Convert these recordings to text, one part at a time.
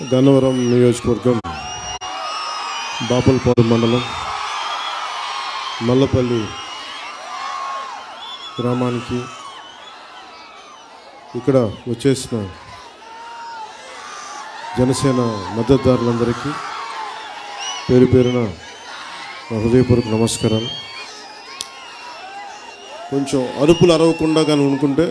గన్నవరం నియోజకవర్గం బాపులపాడు మండలం మల్లపల్లి గ్రామానికి ఇక్కడ వచ్చేసిన జనసేన మద్దతుదారులందరికీ పేరు పేరున నా హృదయపూర్వక నమస్కారాలు కొంచెం అరుపులు అరవకుండా కానీ అనుకుంటే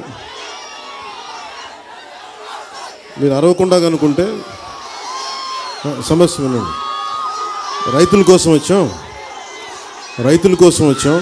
మీరు అరవకుండా కనుకుంటే ఆ, సమస్య వినండి రైతుల కోసం వచ్చాం రైతుల కోసం వచ్చాం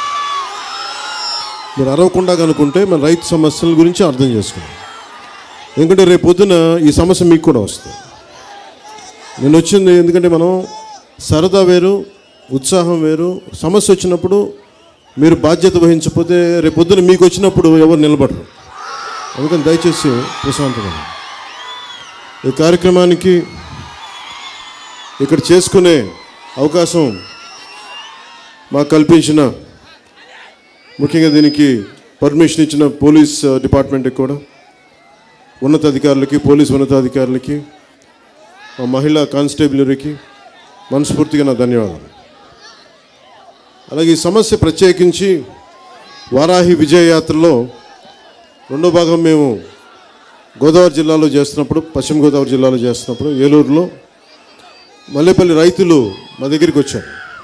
మీరు అరవకుండా కనుకుంటే మన రైతు సమస్యల గురించి అర్థం చేసుకోండి ఎందుకంటే రేపు పొద్దున ఈ సమస్య మీకు కూడా వస్తుంది నేను వచ్చింది ఎందుకంటే మనం సరదా వేరు ఉత్సాహం వేరు సమస్య వచ్చినప్పుడు మీరు బాధ్యత వహించకపోతే రేపు పొద్దున మీకు వచ్చినప్పుడు ఎవరు నిలబడరు అందుకని దయచేసి ప్రశాంతంగా ఉండండి. ఈ కార్యక్రమానికి ఇక్కడ చేసుకునే అవకాశం మాకు కల్పించిన ముఖ్యంగా దీనికి పర్మిషన్ ఇచ్చిన పోలీస్ ఆ, డిపార్ట్మెంట్కి కూడా ఉన్నతాధికారులకి పోలీస్ ఉన్నతాధికారులకి మా మహిళా కానిస్టేబులరీకి మనస్ఫూర్తిగా నా ధన్యవాదాలు అలాగే ఈ సమస్య ప్రత్యేకించి వారాహి విజయ యాత్రలో రెండో భాగం మేము గోదావరి జిల్లాలో చేస్తున్నప్పుడు పశ్చిమ గోదావరి జిల్లాలో చేస్తున్నప్పుడు ఏలూరులో మల్లేపల్లి రైతులు మా దగ్గరికి వచ్చారు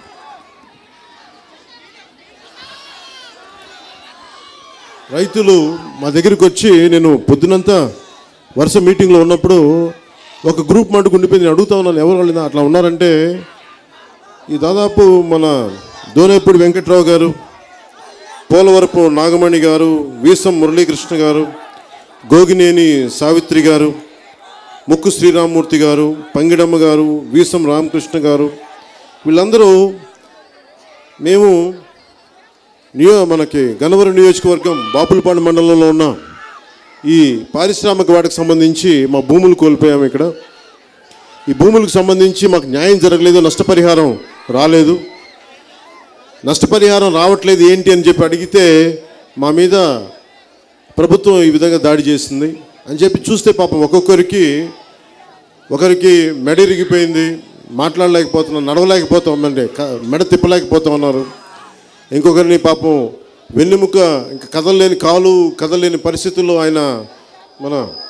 రైతులు మా దగ్గరికి వచ్చి నేను పొద్దునంతా వరుస మీటింగ్లో ఉన్నప్పుడు ఒక గ్రూప్ మటుకు ఉండిపోయింది నేను అడుగుతా ఉన్నాను ఎవరు వాళ్ళు అట్లా ఉన్నారంటే ఈ దాదాపు మన దోనేపూడి వెంకట్రావు గారు పోలవరపు నాగమణి గారు వీసం మురళీకృష్ణ గారు గోగినేని సావిత్రి గారు ముక్కు శ్రీరామూర్తి గారు పంగిడమ్మ గారు వీసం రామకృష్ణ గారు వీళ్ళందరూ మేము నియో మనకి గన్నవరం నియోజకవర్గం బాపులపాడు మండలంలో ఉన్న ఈ పారిశ్రామిక వాటికి సంబంధించి మా భూములు కోల్పోయాము ఇక్కడ ఈ భూములకు సంబంధించి మాకు న్యాయం జరగలేదు నష్టపరిహారం రాలేదు నష్టపరిహారం రావట్లేదు ఏంటి అని చెప్పి అడిగితే మా మీద ప్రభుత్వం ఈ విధంగా దాడి చేసింది అని చెప్పి చూస్తే పాపం ఒక్కొక్కరికి ఒకరికి మెడ ఇరిగిపోయింది మాట్లాడలేకపోతున్నాం నడవలేకపోతాం అంటే క- మెడ తిప్పలేకపోతా ఉన్నారు ఇంకొకరిని పాపం వెన్నెముక ఇంకా కదలలేని కాలు కదలలేని పరిస్థితుల్లో ఆయన మన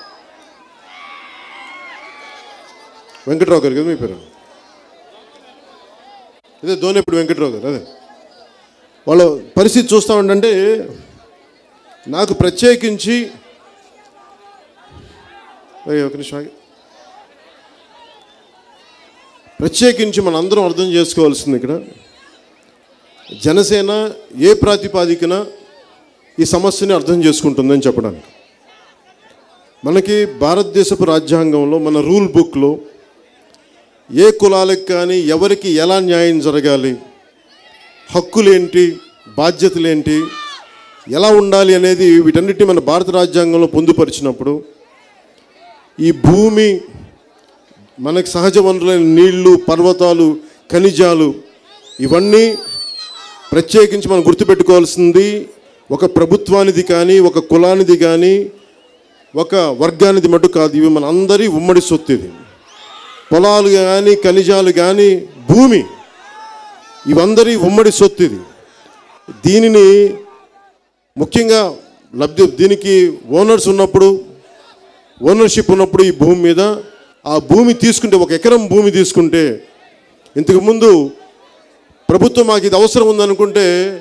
వెంకట్రావు గారు కదా మీ పేరు అదే దోనేప్పుడు వెంకట్రావు గారు అదే వాళ్ళ పరిస్థితి చూస్తూ ఉండంటే నాకు ప్రత్యేకించి అయ్యో, ఒక నిమిషం ఆగి. ప్రత్యేకించి మన అందరం అర్థం చేసుకోవాల్సింది ఇక్కడ జనసేన ఏ ప్రాతిపాదికన ఈ సమస్యని అర్థం చేసుకుంటుందని చెప్పడానికి మనకి భారతదేశపు రాజ్యాంగంలో మన రూల్ బుక్లో ఏ కులాలకు కానీ ఎవరికి ఎలా న్యాయం జరగాలి హక్కులేంటి బాధ్యతలేంటి ఎలా ఉండాలి అనేది వీటన్నిటిని మన భారత రాజ్యాంగంలో పొందుపరిచినప్పుడు ఈ భూమి మనకు సహజ వనరులైన నీళ్లు పర్వతాలు ఖనిజాలు ఇవన్నీ ప్రత్యేకించి మనం గుర్తుపెట్టుకోవాల్సింది ఒక ప్రభుత్వానిది కానీ ఒక కులానిది కానీ ఒక వర్గానిది మటు కాదు ఇవి మన అందరి ఉమ్మడి సొత్తు ఇది పొలాలు కానీ ఖనిజాలు కానీ భూమి ఇవందరి ఉమ్మడి సొత్తు ఇది దీనిని ముఖ్యంగా లబ్ధి దీనికి ఓనర్స్ ఉన్నప్పుడు ఓనర్షిప్ ఉన్నప్పుడు ఈ భూమి మీద ఆ భూమి తీసుకుంటే ఒక ఎకరం భూమి తీసుకుంటే ఇంతకుముందు ప్రభుత్వం మాకు ఇది అవసరం ఉందనుకుంటే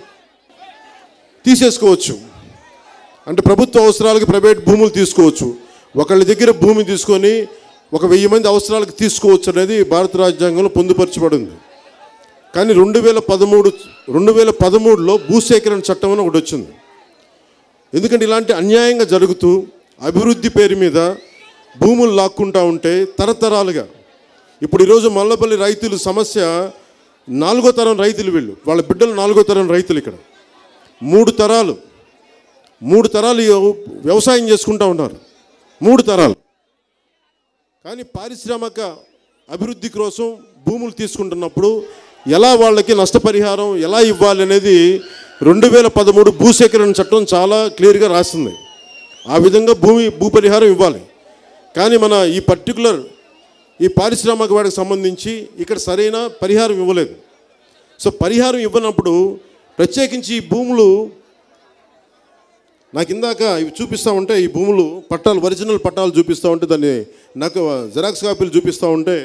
తీసేసుకోవచ్చు అంటే ప్రభుత్వ అవసరాలకు ప్రైవేట్ భూములు తీసుకోవచ్చు ఒకళ్ళ దగ్గర భూమి తీసుకొని ఒక వెయ్యి మంది అవసరాలకు తీసుకోవచ్చు అనేది భారత రాజ్యాంగంలో పొందుపరచబడింది కానీ రెండు వేల పదమూడు రెండు వేల పదమూడులో భూసేకరణ చట్టం అని ఒకటి వచ్చింది ఎందుకంటే ఇలాంటి అన్యాయంగా జరుగుతూ అభివృద్ధి పేరు మీద భూములు లాక్కుంటా ఉంటే తరతరాలుగా ఇప్పుడు ఈరోజు మల్లపల్లి రైతుల సమస్య నాలుగో తరం రైతులు వీళ్ళు వాళ్ళ బిడ్డలు నాలుగో తరం రైతులు ఇక్కడ మూడు తరాలు మూడు తరాలు వ్యవసాయం చేసుకుంటా ఉన్నారు మూడు తరాలు కానీ పారిశ్రామిక అభివృద్ధి కోసం భూములు తీసుకుంటున్నప్పుడు ఎలా వాళ్ళకి నష్టపరిహారం ఎలా ఇవ్వాలి అనేది రెండు వేల పదమూడు భూసేకరణ చట్టం చాలా క్లియర్గా రాసింది ఆ విధంగా భూమి భూపరిహారం ఇవ్వాలి కానీ మన ఈ పర్టికులర్ ఈ పారిశ్రామిక వాడికి సంబంధించి ఇక్కడ సరైన పరిహారం ఇవ్వలేదు సో పరిహారం ఇవ్వనప్పుడు ప్రత్యేకించి ఈ భూములు నాకు ఇందాక ఇవి చూపిస్తూ ఉంటే ఈ భూములు పట్టాలు ఒరిజినల్ పట్టాలు చూపిస్తూ ఉంటే దాన్ని నాకు జెరాక్స్ కాపీలు చూపిస్తూ ఉంటే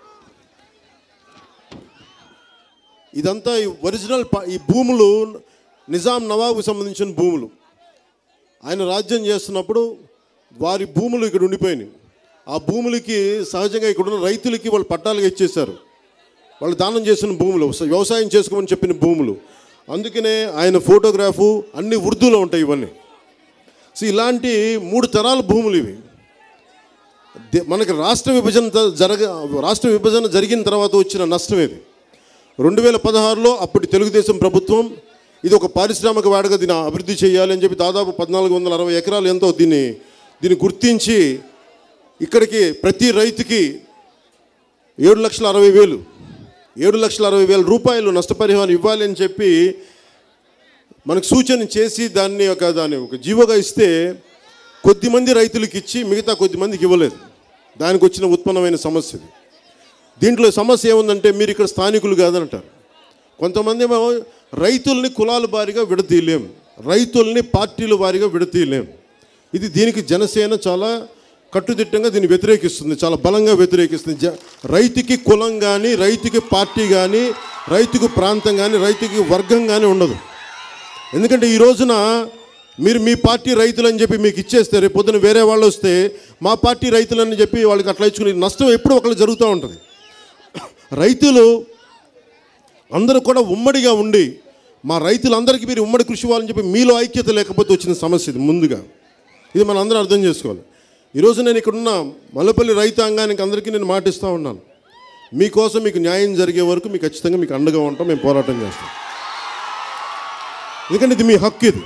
ఇదంతా ఈ ఒరిజినల్ ప- ఈ భూములు నిజాం నవాబుకు సంబంధించిన భూములు ఆయన రాజ్యం చేస్తున్నప్పుడు వారి భూములు ఇక్కడ ఉండిపోయినాయి ఆ భూములకి సహజంగా ఇక్కడ ఉన్న రైతులకి వాళ్ళు పట్టాలుగా ఇచ్చేశారు వాళ్ళు దానం చేసిన భూములు స- వ్యవసాయం చేసుకోమని చెప్పిన భూములు అందుకనే ఆయన ఫోటోగ్రాఫు అన్ని ఉర్దూలో ఉంటాయి ఇవన్నీ సో ఇలాంటి మూడు తరాల భూములు ఇవి దే- మనకి రాష్ట్ర విభజన త- జరగ రాష్ట్ర విభజన జరిగిన తర్వాత వచ్చిన నష్టం ఇది రెండు వేల పదహారులో అప్పటి తెలుగుదేశం ప్రభుత్వం ఇది ఒక పారిశ్రామిక వాడగా దీన్ని అభివృద్ధి చేయాలి అని చెప్పి దాదాపు పద్నాలుగు వందల అరవై ఎకరాలు ఎంతో దీన్ని దీన్ని గుర్తించి ఇక్కడికి ప్రతి రైతుకి ఏడు లక్షల అరవై వేలు ఏడు లక్షల అరవై వేల రూపాయలు నష్టపరిహారం ఇవ్వాలి అని చెప్పి మనకు సూచన చేసి దాన్ని ఒక దాన్ని ఒక జీవోగా ఇస్తే కొద్దిమంది రైతులకు ఇచ్చి మిగతా కొద్దిమందికి ఇవ్వలేదు దానికి వచ్చిన ఉత్పన్నమైన సమస్య ఇది దీంట్లో సమస్య ఏముందంటే మీరు ఇక్కడ స్థానికులు కాదంటారు కొంతమంది ఏమో రైతుల్ని కులాల వారిగా విడతీయలేం రైతుల్ని పార్టీల వారిగా విడతీయలేం ఇది దీనికి జనసేన చాలా కట్టుదిట్టంగా దీన్ని వ్యతిరేకిస్తుంది చాలా బలంగా వ్యతిరేకిస్తుంది జ రైతుకి కులం కానీ రైతుకి పార్టీ కానీ రైతుకు ప్రాంతం కానీ రైతుకి వర్గం కానీ ఉండదు ఎందుకంటే ఈ రోజున మీరు మీ పార్టీ రైతులు అని చెప్పి మీకు ఇచ్చేస్తే రేపు పొద్దున వేరే వాళ్ళు వస్తే మా పార్టీ రైతులని చెప్పి వాళ్ళకి అట్లా ఇచ్చుకునే నష్టం ఎప్పుడు ఒకళ్ళు జరుగుతూ ఉంటుంది రైతులు అందరూ కూడా ఉమ్మడిగా ఉండి మా రైతులందరికీ మీరు ఉమ్మడి కృషి ఇవ్వాలని చెప్పి మీలో ఐక్యత లేకపోతే వచ్చిన సమస్య ఇది ముందుగా ఇది మనం అందరం అర్థం చేసుకోవాలి ఈరోజు నేను ఇక్కడున్న మల్లపల్లి రైతాంగానికి అందరికీ నేను మాటిస్తూ ఉన్నాను మీకోసం మీకు న్యాయం జరిగే వరకు మీకు ఖచ్చితంగా మీకు అండగా ఉంటాం మేము పోరాటం చేస్తాం ఎందుకంటే ఇది మీ హక్కు ఇది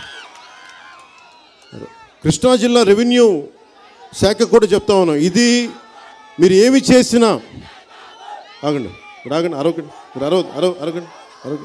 కృష్ణా జిల్లా రెవెన్యూ శాఖ కూడా చెప్తా ఉన్నాం ఇది మీరు ఏమి చేసినా ఆగండి మీరు ఆగండి అరవకండి మీరు అరవ అరవ అరగండి అరగండి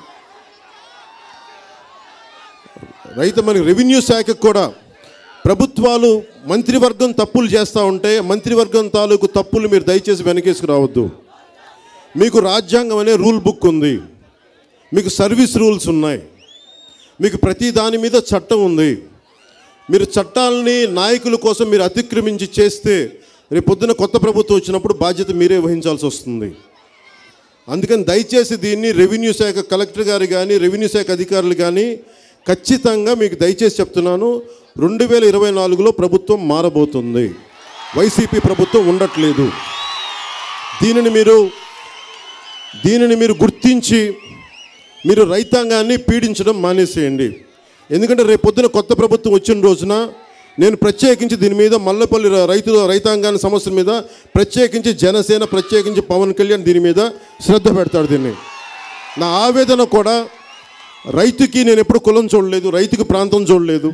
రైతు మనకి రెవెన్యూ శాఖకు కూడా ప్రభుత్వాలు మంత్రివర్గం తప్పులు చేస్తూ ఉంటే మంత్రివర్గం తాలూకు తప్పులు మీరు దయచేసి వెనకేసుకు రావద్దు మీకు రాజ్యాంగం అనే రూల్ బుక్ ఉంది మీకు సర్వీస్ రూల్స్ ఉన్నాయి మీకు ప్రతి దాని మీద చట్టం ఉంది మీరు చట్టాలని నాయకుల కోసం మీరు అతిక్రమించి చేస్తే రేపు పొద్దున కొత్త ప్రభుత్వం వచ్చినప్పుడు బాధ్యత మీరే వహించాల్సి వస్తుంది అందుకని దయచేసి దీన్ని రెవెన్యూ శాఖ కలెక్టర్ గారు కానీ రెవెన్యూ శాఖ అధికారులు కానీ ఖచ్చితంగా మీకు దయచేసి చెప్తున్నాను రెండు వేల ఇరవై నాలుగులో ప్రభుత్వం మారబోతుంది వైసీపీ ప్రభుత్వం ఉండట్లేదు దీనిని మీరు దీనిని మీరు గుర్తించి మీరు రైతాంగాన్ని పీడించడం మానేసేయండి ఎందుకంటే రేపు పొద్దున కొత్త ప్రభుత్వం వచ్చిన రోజున నేను ప్రత్యేకించి దీని మీద మల్లపల్లి ర- రైతుల రైతాంగాన్ని సమస్యల మీద ప్రత్యేకించి జనసేన ప్రత్యేకించి పవన్ కళ్యాణ్ దీని మీద శ్రద్ధ పెడతాడు దీన్ని నా ఆవేదన కూడా రైతుకి నేను ఎప్పుడు కులం చూడలేదు రైతుకి ప్రాంతం చూడలేదు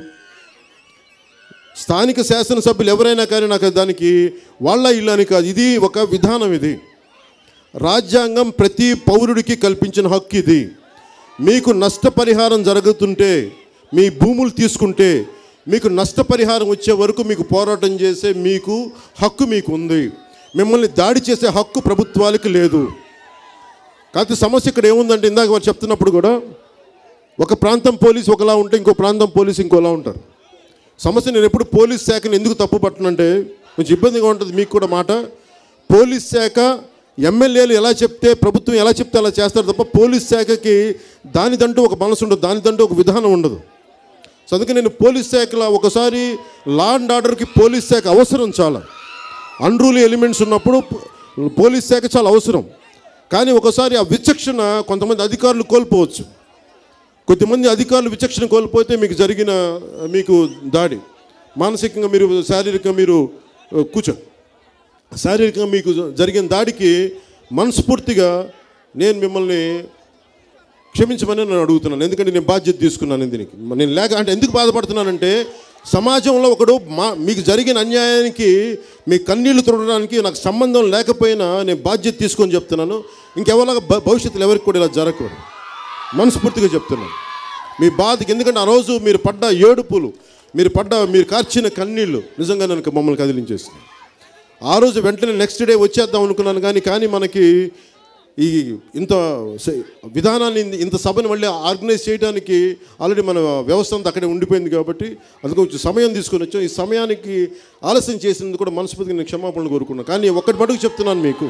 స్థానిక శాసనసభ్యులు ఎవరైనా కానీ నాకు దానికి వాళ్ళ ఇల్లు అని కాదు ఇది ఒక విధానం ఇది రాజ్యాంగం ప్రతి పౌరుడికి కల్పించిన హక్కు ఇది మీకు నష్టపరిహారం జరుగుతుంటే మీ భూములు తీసుకుంటే మీకు నష్టపరిహారం వచ్చే వరకు మీకు పోరాటం చేసే మీకు హక్కు మీకు ఉంది మిమ్మల్ని దాడి చేసే హక్కు ప్రభుత్వాలకి లేదు కాకపోతే సమస్య ఇక్కడ ఏముందంటే ఇందాక వారు చెప్తున్నప్పుడు కూడా ఒక ప్రాంతం పోలీస్ ఒకలా ఉంటే ఇంకో ప్రాంతం పోలీస్ ఇంకోలా ఉంటారు సమస్య నేను ఎప్పుడు పోలీస్ శాఖను ఎందుకు తప్పు పట్టనంటే కొంచెం ఇబ్బందిగా ఉంటుంది మీకు కూడా మాట పోలీస్ శాఖ ఎమ్మెల్యేలు ఎలా చెప్తే ప్రభుత్వం ఎలా చెప్తే అలా చేస్తారు తప్ప పోలీస్ శాఖకి దానిదంటూ ఒక మనసు ఉండదు దానిదంటూ ఒక విధానం ఉండదు సో అందుకే నేను పోలీస్ శాఖలో ఒకసారి లా అండ్ ఆర్డర్కి పోలీస్ శాఖ అవసరం చాలా అన్రూలీ ఎలిమెంట్స్ ఉన్నప్పుడు పో- పోలీస్ శాఖ చాలా అవసరం కానీ ఒకసారి ఆ విచక్షణ కొంతమంది అధికారులు కోల్పోవచ్చు కొద్దిమంది అధికారులు విచక్షణ కోల్పోతే మీకు జరిగిన ఆ, మీకు దాడి మానసికంగా మీరు శారీరకంగా మీరు ఆ, కూర్చో శారీరకంగా మీకు జ- జరిగిన దాడికి మనస్ఫూర్తిగా నేను మిమ్మల్ని క్షమించమని నేను అడుగుతున్నాను ఎందుకంటే నేను బాధ్యత తీసుకున్నాను దీనికి నేను లేక అంటే ఎందుకు బాధపడుతున్నానంటే సమాజంలో ఒకడు మా మీకు జరిగిన అన్యాయానికి మీ కన్నీళ్లు తుడడానికి నాకు సంబంధం లేకపోయినా నేను బాధ్యత తీసుకొని చెప్తున్నాను ఇంకెవరిలాగా భ- భవిష్యత్తులో ఎవరికి కూడా ఇలా జరగకూడదు మనస్ఫూర్తిగా చెప్తున్నాను మీ బాధకి ఎందుకంటే ఆ రోజు మీరు పడ్డ ఏడుపులు మీరు పడ్డ మీరు కార్చిన కన్నీళ్ళు నిజంగా నన్ను మమ్మల్ని కదిలించేస్తుంది ఆ రోజు వెంటనే నెక్స్ట్ డే వచ్చేద్దాం అనుకున్నాను కానీ కానీ మనకి ఈ ఇంత స- విధానాన్ని ఇంత- ఇంత సభను మళ్ళీ ఆర్గనైజ్ చేయడానికి ఆల్రెడీ మన వ్యవస్థ అంతా అక్కడే ఉండిపోయింది కాబట్టి అందుకు కొంచెం సమయం తీసుకొని వచ్చాం ఈ సమయానికి ఆలస్యం చేసినందుకు కూడా మనస్ఫూర్తిగా నేను క్షమాపణలు కోరుకున్నాను కానీ ఒక్కటి మటుకు చెప్తున్నాను మీకు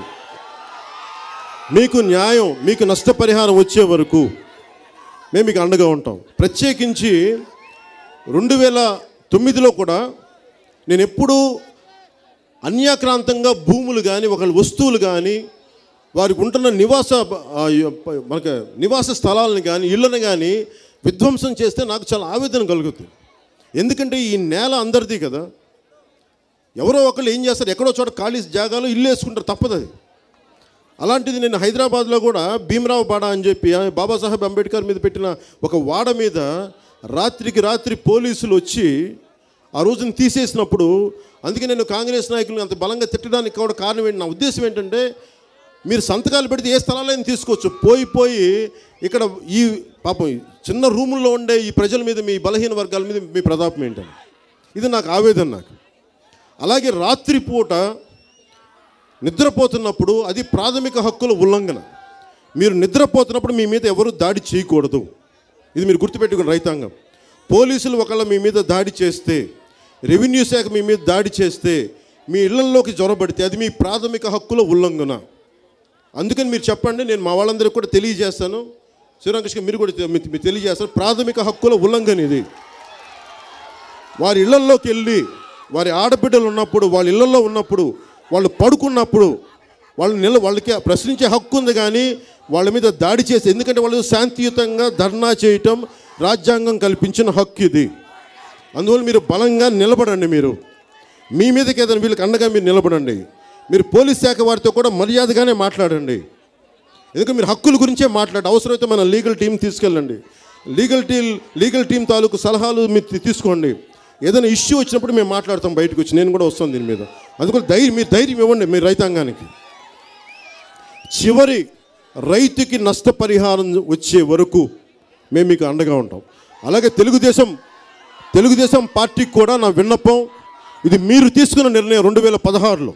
మీకు న్యాయం మీకు నష్టపరిహారం వచ్చే వరకు మేము మీకు అండగా ఉంటాం ప్రత్యేకించి రెండు వేల తొమ్మిదిలో కూడా నేను ఎప్పుడూ అన్యాక్రాంతంగా భూములు కానీ ఒకళ్ళ వస్తువులు కానీ వారికి ఉంటున్న నివాస ఆ, మనకి నివాస స్థలాలను కానీ ఇళ్ళని కానీ విధ్వంసం చేస్తే నాకు చాలా ఆవేదన కలుగుతుంది ఎందుకంటే ఈ నేల అందరిది కదా ఎవరో ఒకళ్ళు ఏం చేస్తారు ఎక్కడో చోట ఖాళీ జాగాలో ఇల్లు వేసుకుంటారు తప్పదు అది అలాంటిది నేను హైదరాబాద్లో కూడా భీమరావు బాడ అని చెప్పి ఆ బాబాసాహెబ్ అంబేద్కర్ మీద పెట్టిన ఒక వాడ మీద రాత్రికి రాత్రి పోలీసులు వచ్చి ఆ రోజున తీసేసినప్పుడు అందుకే నేను కాంగ్రెస్ నాయకులను అంత బలంగా తిట్టడానికి కూడా కారణం ఏంటి నా ఉద్దేశం ఏంటంటే మీరు సంతకాలు పెడితే ఏ స్థలాలైనా తీసుకోవచ్చు పోయి పోయి ఇక్కడ ఈ పాపం ఈ చిన్న రూముల్లో ఉండే ఈ ప్రజల మీద మీ బలహీన వర్గాల మీద మీ ప్రతాపం ఏంటని ఇది నాకు ఆవేదన నాకు అలాగే రాత్రిపూట నిద్రపోతున్నప్పుడు అది ప్రాథమిక హక్కుల ఉల్లంఘన మీరు నిద్రపోతున్నప్పుడు మీ మీద ఎవరు దాడి చేయకూడదు ఇది మీరు గుర్తుపెట్టుకుని రైతాంగం పోలీసులు ఒకళ్ళ మీ మీద దాడి చేస్తే రెవెన్యూ శాఖ మీ మీద దాడి చేస్తే మీ ఇళ్లలోకి జ్వరబడితే అది మీ ప్రాథమిక హక్కుల ఉల్లంఘన అందుకని మీరు చెప్పండి నేను మా వాళ్ళందరికీ కూడా తెలియజేస్తాను శ్రీరామకృష్ణ మీరు కూడా తె- మీకు మీకు తెలియజేస్తాను ప్రాథమిక హక్కుల ఉల్లంఘన ఇది వారి ఇళ్లల్లోకి వెళ్ళి వారి ఆడబిడ్డలు ఉన్నప్పుడు వాళ్ళ ఇళ్లలో ఉన్నప్పుడు వాళ్ళు పడుకున్నప్పుడు వాళ్ళు నిల వాళ్ళకి ప్రశ్నించే హక్కు ఉంది కానీ వాళ్ళ మీద దాడి చేసి ఎందుకంటే వాళ్ళు శాంతియుతంగా ధర్నా చేయటం రాజ్యాంగం కల్పించిన హక్కు ఇది అందువల్ల మీరు బలంగా నిలబడండి మీరు మీ మీదకి ఏదైనా వీళ్ళకి అండగా మీరు నిలబడండి మీరు పోలీస్ శాఖ వారితో కూడా మర్యాదగానే మాట్లాడండి ఎందుకంటే మీరు హక్కుల గురించే మాట్లాడి అవసరమైతే మన లీగల్ టీం తీసుకెళ్ళండి లీగల్ టీం లీగల్ టీం తాలూకు సలహాలు మీరు తీ- తీసుకోండి ఏదైనా ఇష్యూ వచ్చినప్పుడు మేము మాట్లాడతాం బయటకు వచ్చి నేను కూడా వస్తాను దీని మీద అందుకని ధైర్యం మీరు ధైర్యం ఇవ్వండి మీ రైతాంగానికి చివరి రైతుకి నష్టపరిహారం వచ్చే వరకు మేము మీకు అండగా ఉంటాం అలాగే తెలుగుదేశం తెలుగుదేశం పార్టీకి కూడా నా విన్నపం ఇది మీరు తీసుకున్న నిర్ణయం రెండు వేల పదహారులో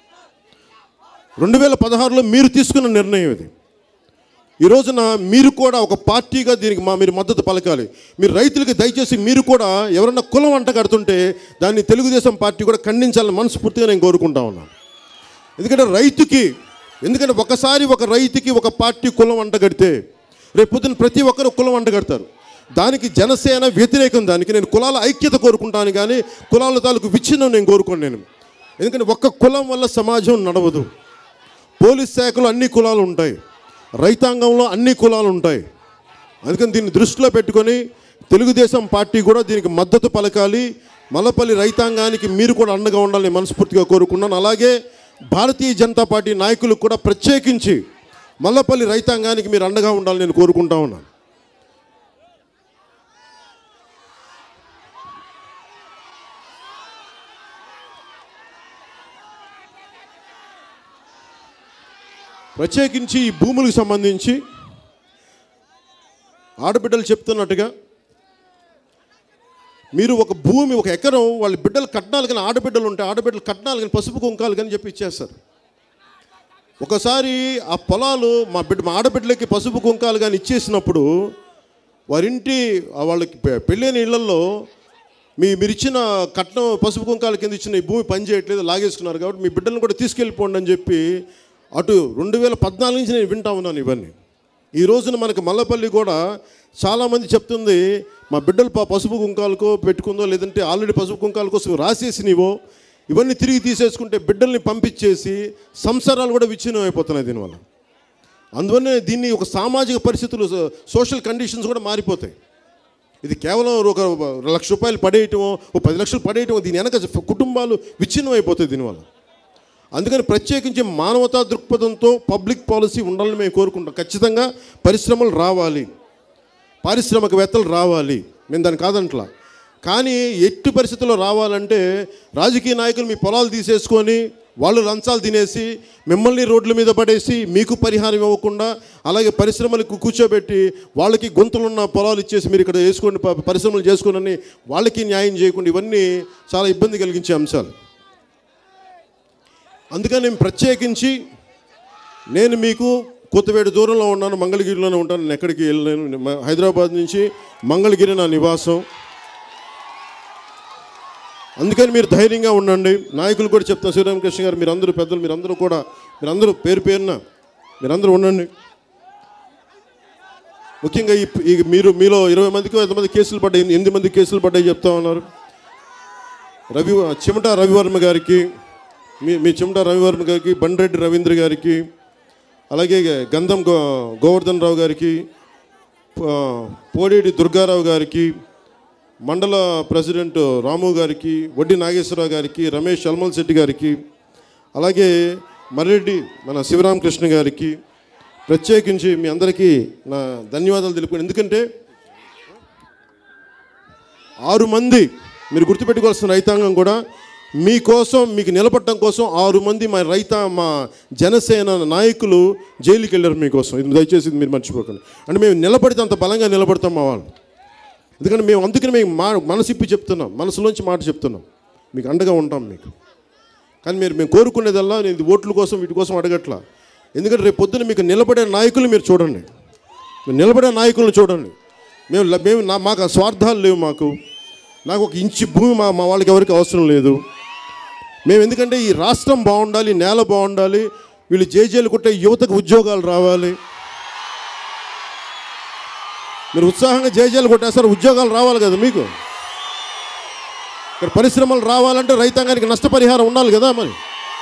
రెండు వేల పదహారులో మీరు తీసుకున్న నిర్ణయం ఇది ఈ రోజున మీరు కూడా ఒక పార్టీగా దీనికి మా మీరు మద్దతు పలకాలి మీరు రైతులకి దయచేసి మీరు కూడా ఎవరన్నా కులం అంట కడుతుంటే దాన్ని తెలుగుదేశం పార్టీ కూడా ఖండించాలని మనస్ఫూర్తిగా నేను కోరుకుంటా ఉన్నాను ఎందుకంటే రైతుకి ఎందుకంటే ఒకసారి ఒక రైతుకి ఒక పార్టీ కులం అంట కడితే రేపు పొద్దున ప్రతి ఒక్కరు కులం అంట కడతారు దానికి జనసేన వ్యతిరేకం దానికి నేను కులాల ఐక్యత కోరుకుంటాను కానీ కులాల తాలూకు విచ్ఛిన్నం నేను కోరుకోను నేను ఎందుకంటే ఒక్క కులం వల్ల సమాజం నడవదు పోలీస్ శాఖలో అన్ని కులాలు ఉంటాయి రైతాంగంలో అన్ని కులాలు ఉంటాయి అందుకని దీన్ని దృష్టిలో పెట్టుకొని తెలుగుదేశం పార్టీ కూడా దీనికి మద్దతు పలకాలి మల్లపల్లి రైతాంగానికి మీరు కూడా అండగా ఉండాలని మనస్ఫూర్తిగా కోరుకున్నాను అలాగే భారతీయ జనతా పార్టీ నాయకులకు కూడా ప్రత్యేకించి మల్లపల్లి రైతాంగానికి మీరు అండగా ఉండాలని నేను కోరుకుంటా ఉన్నాను ప్రత్యేకించి ఈ భూములకు సంబంధించి ఆడబిడ్డలు చెప్తున్నట్టుగా మీరు ఒక భూమి ఒక ఎకరం వాళ్ళ బిడ్డలు కట్నాలు కానీ ఆడబిడ్డలు ఉంటే ఆడబిడ్డలు కట్నాలు కానీ పసుపు కుంకాలు కానీ చెప్పి ఇచ్చేస్తారు ఒకసారి ఆ పొలాలు మా బిడ్డ మా ఆడబిడ్డలకి పసుపు కుంకాలు కానీ ఇచ్చేసినప్పుడు వారింటి ఆ వాళ్ళకి పె- పెళ్ళైన ఇళ్లలో మీ మీరు ఇచ్చిన కట్నం పసుపు కుంకాల కింద ఇచ్చిన ఈ భూమి పని చేయట్లేదు లాగేసుకున్నారు కాబట్టి మీ బిడ్డలను కూడా తీసుకెళ్ళిపోండి అని చెప్పి అటు రెండు వేల పద్నాలుగు నుంచి నేను వింటా ఉన్నాను ఇవన్నీ ఈ రోజున మనకి మల్లపల్లి కూడా చాలామంది చెప్తుంది మా బిడ్డలు ప- పసుపు కుంకాలకో పెట్టుకుందో లేదంటే ఆల్రెడీ పసుపు కుంకాల కోసం రాసేసినవో ఇవన్నీ తిరిగి తీసేసుకుంటే బిడ్డల్ని పంపించేసి సంసారాలు కూడా విచ్ఛిన్నం అయిపోతున్నాయి దీనివల్ల అందువల్ల దీన్ని ఒక సామాజిక పరిస్థితులు సో- సోషల్ కండిషన్స్ కూడా మారిపోతాయి ఇది కేవలం ఒక లక్ష రూపాయలు పడేయటమో ఒక పది లక్షలు పడేయటమో దీని వెనక కుటుంబాలు విచ్ఛిన్నం అయిపోతాయి దీనివల్ల అందుకని ప్రత్యేకించి మానవతా దృక్పథంతో పబ్లిక్ పాలసీ ఉండాలని మేము కోరుకుంటాం ఖచ్చితంగా పరిశ్రమలు రావాలి పారిశ్రామికవేత్తలు రావాలి మేము దాన్ని కాదంట్లా కానీ ఎట్టి పరిస్థితుల్లో రావాలంటే రాజకీయ నాయకులు మీ పొలాలు తీసేసుకొని వాళ్ళు లంచాలు తినేసి మిమ్మల్ని రోడ్ల మీద పడేసి మీకు పరిహారం ఇవ్వకుండా అలాగే పరిశ్రమలకు కూర్చోబెట్టి వాళ్ళకి గొంతులున్న పొలాలు ఇచ్చేసి మీరు ఇక్కడ వేసుకోండి ప- పరిశ్రమలు చేసుకోనని వాళ్ళకి న్యాయం చేయకుండా ఇవన్నీ చాలా ఇబ్బంది కలిగించే అంశాలు అందుకని నేను ప్రత్యేకించి నేను మీకు కొత్తవేడు దూరంలో ఉన్నాను మంగళగిరిలోనే ఉంటాను నేను ఎక్కడికి వెళ్ళలేను నేను మ- హైదరాబాద్ నుంచి మంగళగిరి నా నివాసం అందుకని మీరు ధైర్యంగా ఉండండి నాయకులు కూడా చెప్తాను శ్రీరామకృష్ణ గారు మీరందరూ పెద్దలు మీరందరూ కూడా మీరందరూ పేరు పేరున మీరందరూ ఉండండి ముఖ్యంగా ఈ ఈ మీరు మీలో ఇరవై మందికి ఎంతమంది కేసులు పడ్డాయి ఎనిమిది మంది కేసులు పడ్డాయి చెప్తా ఉన్నారు రవి చిమట రవివర్మ గారికి మీ మీ చిమట రవివర్మ గారికి బండ్రెడ్డి రవీంద్ర గారికి అలాగే గంధం గో గోవర్ధన్ రావు గారికి ఆ, పోడేటి దుర్గారావు గారికి మండల ప్రెసిడెంట్ రాము గారికి వడ్డీ నాగేశ్వరరావు గారికి రమేష్ అల్మల్ శెట్టి గారికి అలాగే మర్రెడ్డి మన శివరామకృష్ణ గారికి ప్రత్యేకించి మీ అందరికీ నా ధన్యవాదాలు తెలుపుకోండి ఎందుకంటే ఆరు మంది మీరు గుర్తుపెట్టుకోవాల్సిన రైతాంగం కూడా మీకోసం మీకు నిలబడటం కోసం ఆరు మంది మా రైత మా జనసేన నాయకులు జైలుకి వెళ్ళారు మీకోసం ఇది దయచేసి ఇది మీరు మర్చిపోకండి అంటే మేము నిలబడితే అంత బలంగా నిలబడతాం మా వాళ్ళు ఎందుకంటే మేము అందుకని మేము మా మనసిప్పి చెప్తున్నాం మనసులోంచి మాట చెప్తున్నాం మీకు అండగా ఉంటాం మీకు కానీ మీరు మేము కోరుకునేదల్లా నేను ఇది ఓట్ల కోసం వీటి కోసం అడగట్లా ఎందుకంటే రేపు పొద్దున మీకు నిలబడే నాయకులు మీరు చూడండి మీరు నిలబడే నాయకులను చూడండి మేము ల- మేము నా మాకు ఆ స్వార్థాలు లేవు మాకు నాకు ఒక ఇంచు భూమి మా మా వాళ్ళకి ఎవరికి అవసరం లేదు మేము ఎందుకంటే ఈ రాష్ట్రం బాగుండాలి ఈ నేల బాగుండాలి వీళ్ళు జేజేలు కొట్టే యువతకు ఉద్యోగాలు రావాలి మీరు ఉత్సాహంగా జేజేలు కొట్టేస్తారు ఉద్యోగాలు రావాలి కదా మీకు ఇక్కడ పరిశ్రమలు రావాలంటే రైతాంగానికి నష్టపరిహారం ఉండాలి కదా మరి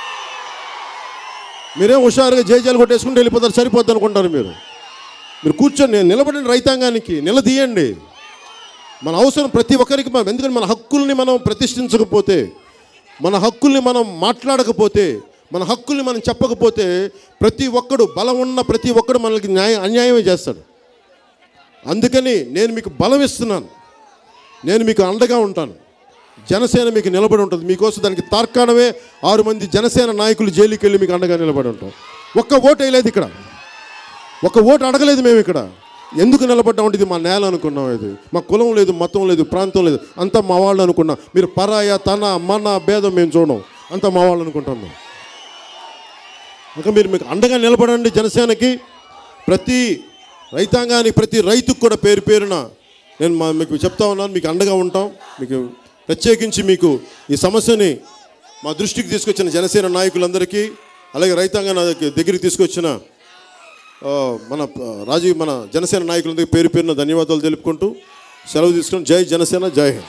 మీరేం హుషారుగా జేజేలు కొట్టేసుకుంటే వెళ్ళిపోతారు సరిపోద్ది అనుకుంటారు మీరు మీరు కూర్చొని నిలబడిన రైతాంగానికి నిలదీయండి మన అవసరం ప్రతి ఒక్కరికి మనం ఎందుకంటే మన హక్కుల్ని మనం ప్రతిష్ఠించకపోతే మన హక్కుల్ని మనం మాట్లాడకపోతే మన హక్కుల్ని మనం చెప్పకపోతే ప్రతి ఒక్కడు బలం ఉన్న ప్రతి ఒక్కడు మనకి న్యాయం అన్యాయమే చేస్తాడు అందుకని నేను మీకు బలం ఇస్తున్నాను నేను మీకు అండగా ఉంటాను జనసేన మీకు నిలబడి ఉంటుంది మీకోసం దానికి తార్కాణమే ఆరు మంది జనసేన నాయకులు జైలుకి వెళ్ళి మీకు అండగా నిలబడి ఉంటాం ఒక్క ఓటు వేయలేదు ఇక్కడ ఒక ఓటు అడగలేదు మేము ఇక్కడ ఎందుకు నిలబడ్డామంటే ఇది మా నేల అనుకున్నాం ఇది మా కులం లేదు మతం లేదు ప్రాంతం లేదు అంతా మా వాళ్ళు అనుకున్నాం మీరు పరాయ తన మన భేదం మేము చూడం అంతా మా వాళ్ళు అనుకుంటాం మేము ఇంకా మీరు మీకు అండగా నిలబడండి జనసేనకి ప్రతి రైతాంగానికి ప్రతి రైతుకు కూడా పేరు పేరున నేను మా మీకు చెప్తా ఉన్నాను మీకు అండగా ఉంటాం మీకు ప్రత్యేకించి మీకు ఈ సమస్యని మా దృష్టికి తీసుకొచ్చిన జనసేన నాయకులందరికీ అలాగే రైతాంగ దగ్గరికి తీసుకొచ్చిన ఆ, మన ఆ, రాజీవ్ మన జనసేన నాయకులందరికీ పేరు పేరున ధన్యవాదాలు తెలుపుకుంటూ సెలవు తీసుకుని జై జనసేన జై హింద్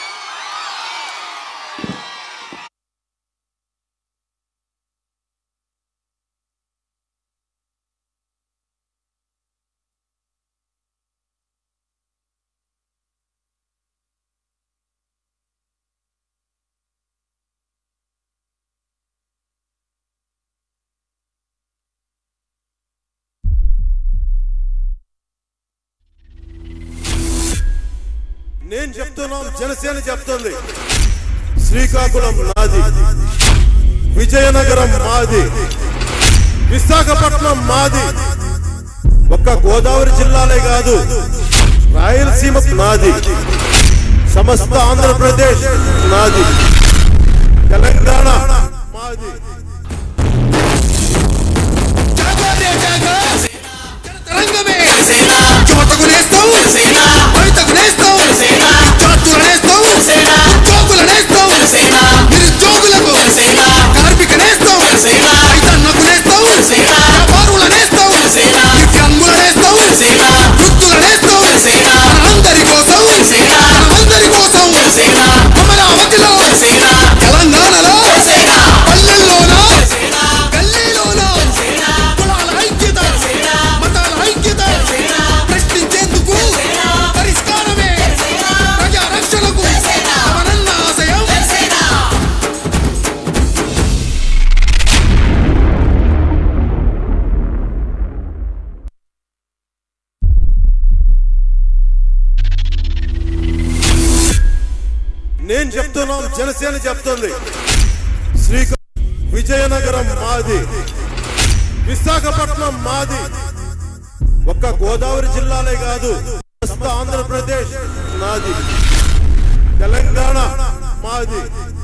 నేను చెప్తున్నాను జనసేన చెప్తుంది శ్రీకాకుళం నాది విజయనగరం మాది విశాఖపట్నం మాది ఒక్క గోదావరి జిల్లాలే కాదు రాయలసీమ నాది సమస్త ఆంధ్రప్రదేశ్ నాది తెలంగాణ మాది తరంగమే యువతకు నేస్తాం రైతుకు నేస్తాం విద్యార్థులు నేస్తాం ఉద్యోగులు నేస్తాం నిరుద్యోగులకు కార్మిక నేస్తాం రైతన్నకు నేస్తాం వ్యాపారుల నేస్తాం దివ్యాంగుల నేస్తాం వృద్ధుల నేస్తాం మనందరి కోసం మనమందరి కోసం అమరావతిలో తెలంగాణలో పల్లెల్లోనా గల్లీలోనా కులాల ఐక్యత మతాల ఐక్యత ప్రశ్నించేందుకు పరిష్కారమే ప్రజా రక్షణకు అవనన్న ఆశయం నేను చెప్తున్నాను జనసేన చెప్తుంది శ్రీకా విజయనగరం మాది విశాఖపట్నం మాది ఒక్క గోదావరి జిల్లాలే కాదు సమస్త ఆంధ్రప్రదేశ్ నాది తెలంగాణ మాది